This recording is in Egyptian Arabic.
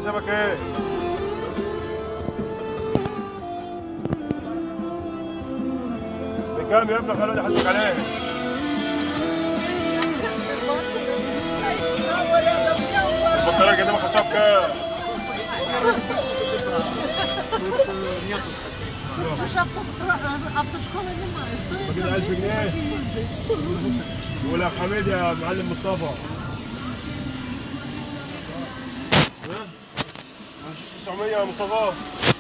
حسابك ايه؟ بكام يا ابني خلوني احاسبك عليه؟ البطارية القديمة خدتها بكام؟ Автошколи немає. كده 1000 جنيه ولا حميد يا معلم مصطفى ها؟ 900 يا مصطفى